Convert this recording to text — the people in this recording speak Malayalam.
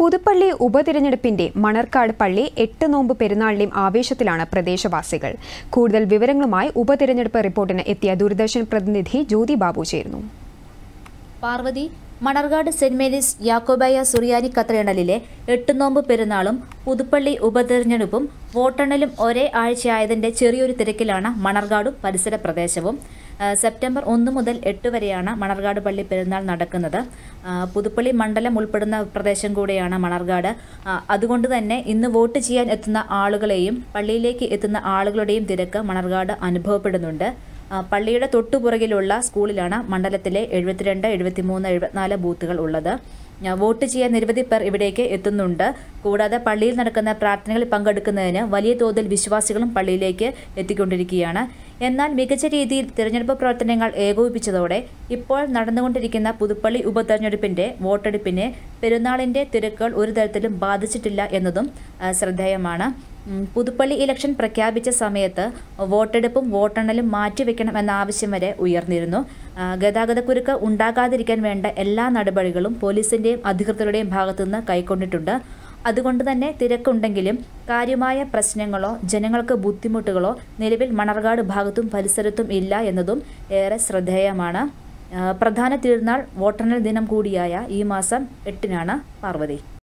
പുതുപ്പള്ളി ഉപതിരഞ്ഞെടുപ്പിന്റെ മണർക്കാട് പള്ളി എട്ട് നോമ്പ് പെരുന്നാളിലെയും ആവേശത്തിലാണ് പ്രദേശവാസികൾ കൂടുതൽ വിവരങ്ങളുമായി ഉപതിരഞ്ഞെടുപ്പ് റിപ്പോർട്ടിന് എത്തിയ ദൂരദർശൻ പ്രതിനിധി ജ്യോതി ബാബു ചേരുന്നു പാർവതി മണർകാട് സെന്റ് മേരീസ് യാക്കോബായ സുറിയാനി കത്തീഡ്രലിലെ എട്ടുനോമ്പ് പെരുന്നാളും പുതുപ്പള്ളി ഉപതെരഞ്ഞെടുപ്പും വോട്ടെണ്ണലും ഒരേ ആഴ്ചയായതിന്റെ ചെറിയൊരു തിരക്കിലാണ് മണർകാടും പരിസര പ്രദേശവും ആ, സെപ്റ്റംബർ ഒന്ന് മുതൽ എട്ട് വരെയാണ് മണർകാട് പള്ളി പെരുന്നാൾ നടക്കുന്നത് ആ, പുതുപ്പള്ളി മണ്ഡലം ഉൾപ്പെടുന്ന പ്രദേശം കൂടെയാണ് മണർകാട് ആ, അതുകൊണ്ട് തന്നെ ഇന്ന് വോട്ട് ചെയ്യാൻ എത്തുന്ന ആളുകളെയും പള്ളിയിലേക്ക് എത്തുന്ന ആളുകളുടെയും തിരക്ക് മണർകാട് അനുഭവപ്പെടുന്നുണ്ട് ആ, പള്ളിയുടെ തൊട്ടുപുറകിലുള്ള സ്കൂളിലാണ് മണ്ഡലത്തിലെ എഴുപത്തിരണ്ട് എഴുപത്തിമൂന്ന് എഴുപത്തിനാല് ബൂത്തുകൾ ഉള്ളത് ആ, വോട്ട് ചെയ്യാൻ നിരവധി പേർ ഇവിടേക്ക് എത്തുന്നുണ്ട് കൂടാതെ പള്ളിയിൽ നടക്കുന്ന പ്രാർത്ഥനകളിൽ പങ്കെടുക്കുന്നതിന് വലിയ തോതിൽ വിശ്വാസികളും പള്ളിയിലേക്ക് എത്തിക്കൊണ്ടിരിക്കുകയാണ് എന്നാൽ മികച്ച രീതിയിൽ തിരഞ്ഞെടുപ്പ് പ്രവർത്തനങ്ങൾ ഏകോപിപ്പിച്ചതോടെ ഇപ്പോൾ നടന്നുകൊണ്ടിരിക്കുന്ന പുതുപ്പള്ളി ഉപതെരഞ്ഞെടുപ്പിന്റെ വോട്ടെടുപ്പിനെ പെരുന്നാളിന്റെ തിരക്കുകൾ ഒരു തരത്തിലും ബാധിച്ചിട്ടില്ല എന്നതും ആ, ശ്രദ്ധേയമാണ് ഉം, പുതുപ്പള്ളി ഇലക്ഷൻ പ്രഖ്യാപിച്ച സമയത്ത് വോട്ടെടുപ്പും വോട്ടെണ്ണലും മാറ്റിവെക്കണം എന്ന ആവശ്യം വരെ ഉയർന്നിരുന്നു ആ, ഗതാഗതക്കുരുക്ക് ഉണ്ടാകാതിരിക്കാൻ വേണ്ട എല്ലാ നടപടികളും പോലീസിന്റെയും അധികൃതരുടെയും ഭാഗത്തുനിന്ന് കൈക്കൊണ്ടിട്ടുണ്ട് അതുകൊണ്ട് തന്നെ തിരക്കുണ്ടെങ്കിലും കാര്യമായ പ്രശ്നങ്ങളോ ജനങ്ങൾക്ക് ബുദ്ധിമുട്ടുകളോ നിലവിൽ മണർകാട് ഭാഗത്തും പരിസരത്തും ഇല്ല എന്നതും ഏറെ ശ്രദ്ധേയമാണ് ആ, പ്രധാന തിരുനാൾ വോട്ടെണ്ണൽ ദിനം കൂടിയായ ഈ മാസം എട്ടിനാണ് പാർവതി